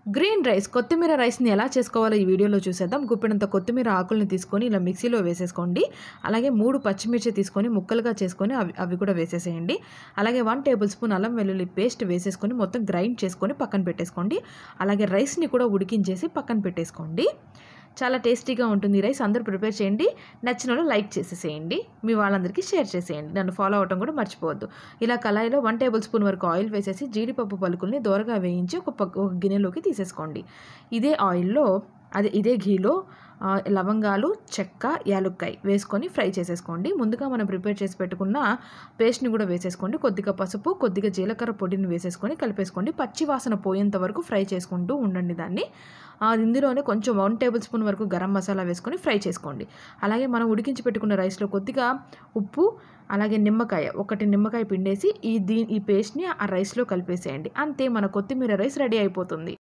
green rice కొత్తిమీర రైస్ని ఎలా చేసుకోవాలో ఈ వీడియోలో చూసేద్దాం గుప్పినంత కొత్తిమీర ఆకుల్ని తీసుకొని ఇలా మిక్సీలో వేసేసుకోండి అలాగే మూడు పచ్చిమిర్చి తీసుకొని ముక్కలుగా చేసుకొని అవి అవి కూడా వేసేసేయండి అలాగే వన్ టేబుల్ స్పూన్ అల్లం వెల్లుల్లి పేస్ట్ వేసేసుకొని మొత్తం గ్రైండ్ చేసుకొని పక్కన పెట్టేసుకోండి అలాగే రైస్ని కూడా ఉడికించేసి పక్కన పెట్టేసుకోండి చాలా టేస్టీగా ఉంటుంది ఈ రైస్ అందరూ ప్రిపేర్ చేయండి నచ్చిన వాళ్ళు లైక్ చేసేసేయండి మీ వాళ్ళందరికీ షేర్ చేసేయండి నన్ను ఫాలో అవటం కూడా మర్చిపోవద్దు ఇలా కళాయిలో వన్ టేబుల్ స్పూన్ వరకు ఆయిల్ వేసేసి జీడిపప్పు పలుకుల్ని దోరగా వేయించి ఒక పక్క ఒక గిన్నెలోకి తీసేసుకోండి ఇదే ఆయిల్లో అదే ఇదే ఘీలో ఆ, లవంగాలు చెక్క యాలుక్కాయ వేసుకొని ఫ్రై చేసేసుకోండి ముందుగా మనం ప్రిపేర్ చేసి పెట్టుకున్న పేస్ట్ని కూడా వేసేసుకోండి కొద్దిగా పసుపు కొద్దిగా జీలకర్ర పొడిని వేసేసుకొని కలిపేసుకోండి పచ్చి వాసన పోయేంత వరకు ఫ్రై చేసుకుంటూ ఉండండి దాన్ని ఆ, ఇందులోనే కొంచెం వన్ టేబుల్ స్పూన్ వరకు గరం మసాలా వేసుకొని ఫ్రై చేసుకోండి అలాగే మనం ఉడికించి పెట్టుకున్న రైస్లో కొద్దిగా ఉప్పు అలాగే నిమ్మకాయ ఒకటి నిమ్మకాయ పిండేసి ఈ దీ ఈ పేస్ట్ని ఆ రైస్లో కలిపేసేయండి అంతే మన కొత్తిమీర రైస్ రెడీ అయిపోతుంది